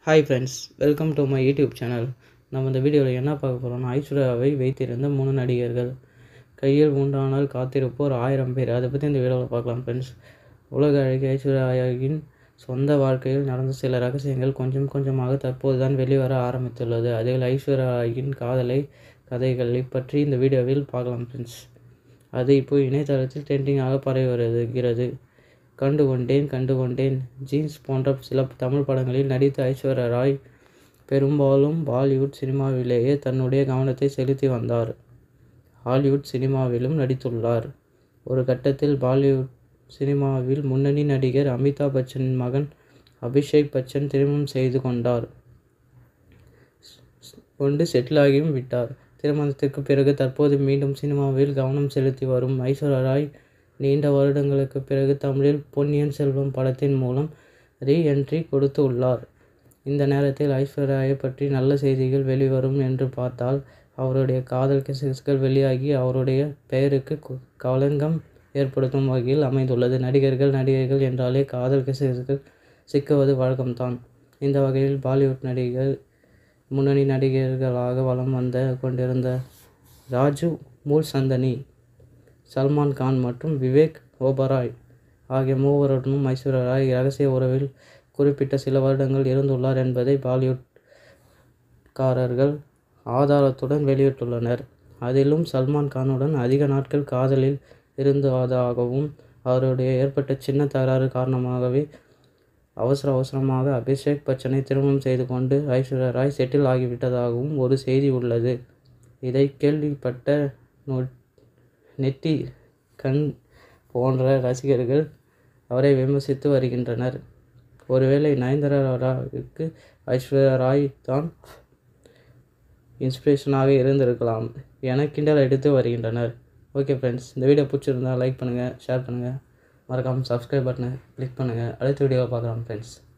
hi friends welcome to my YouTube channel நம்ம இந்த வீடியோவில் என்ன பார்க்க போகிறோம்னா ஐஸ்வர்யாவை வைத்திருந்த மூணு நடிகர்கள் கையில் உண்டானால் காத்திருப்போர் ஆயிரம் பேர் அதை பற்றி இந்த வீடியோவில் பார்க்கலாம் ஃப்ரெண்ட்ஸ் உலக அழகி ஐஸ்வர்யாவின் சொந்த வாழ்க்கையில் நடந்த சில ரகசியங்கள் கொஞ்சம் கொஞ்சமாக தற்போது தான் வெளிவர ஆரம்பித்துள்ளது அதில் ஐஸ்வர்யாவின் காதலை கதைகளை பற்றி இந்த வீடியோவில் பார்க்கலாம் ஃப்ரெண்ட்ஸ் அது இப்போ இணையதளத்தில் ட்ரெண்டிங்காக பரவி வருகிறது கண்டு கொண்டேன் கண்டு கொண்டேன் ஜீன்ஸ் போன்ற சில தமிழ் படங்களில் நடித்த ஐஸ்வர்யா ராய் பெரும்பாலும் பாலிவுட் சினிமாவிலேயே தன்னுடைய கவனத்தை செலுத்தி வந்தார் ஹாலிவுட் சினிமாவிலும் நடித்துள்ளார் ஒரு கட்டத்தில் பாலிவுட் சினிமாவில் முன்னணி நடிகர் அமிதாப் பச்சனின் மகன் அபிஷேக் பச்சன் திருமணம் செய்து கொண்டார் கொண்டு செட்டிலாகியும் விட்டார் திருமணத்திற்கு பிறகு தற்போது மீண்டும் சினிமாவில் கவனம் செலுத்தி வரும் ஐஸ்வர்யா ராய் நீண்ட வருடங்களுக்கு பிறகு தமிழில் பொன்னியின் செல்வம் படத்தின் மூலம் ரீ என்ட்ரி கொடுத்து உள்ளார் இந்த நேரத்தில் ஐஸ்வர்யாவை பற்றி நல்ல செய்திகள் வெளிவரும் என்று பார்த்தால் அவருடைய காதல் கிசுகள் வெளியாகி அவருடைய பெயருக்கு களங்கம் ஏற்படுத்தும் வகையில் அமைந்துள்ளது நடிகர்கள் நடிகைகள் என்றாலே காதல் கிசுகள் சிக்குவது வழக்கம்தான் இந்த வகையில் பாலிவுட் நடிகர் முன்னணி நடிகர்களாக வலம் வந்த கொண்டிருந்த ராஜு மூல் சந்தனி சல்மான் கான் மற்றும் விவேக் ஓபராய் ஆகிய மூவருடனும் ஐஸ்வர்யா ராய் ரகசிய உறவில் குறிப்பிட்ட சில வருடங்கள் இருந்துள்ளார் என்பதை பாலிவுட்காரர்கள் ஆதாரத்துடன் வெளியிட்டுள்ளனர் அதிலும் சல்மான் கானுடன் அதிக நாட்கள் காதலில் இருந்ததாகவும் அவருடைய ஏற்பட்ட சின்ன தகராறு காரணமாகவே அவசர அவசரமாக அபிஷேக் பச்சனை திருமணம் செய்து கொண்டு ஐஸ்வர்யா ராய் செட்டில் ஆகிவிட்டதாகவும் ஒரு செய்தி உள்ளது இதை கேள்விப்பட்ட நெட்டி கண் போன்ற ரசிகர்கள் அவரை விமர்சித்து வருகின்றனர் ஒருவேளை நயன்தாராவுக்கு ஐஸ்வர்யா ராய் தான் இன்ஸ்பிரேஷனாக இருந்திருக்கலாம் என கிண்டல் அடித்து வருகின்றனர் ஓகே ஃப்ரெண்ட்ஸ் இந்த வீடியோ பிடிச்சிருந்தால் லைக் பண்ணுங்கள் ஷேர் பண்ணுங்கள் மறக்காமல் சப்ஸ்கிரைப் பட்டனை கிளிக் பண்ணுங்கள் அடுத்த வீடியோவை பார்க்கலாம் ஃப்ரெண்ட்ஸ்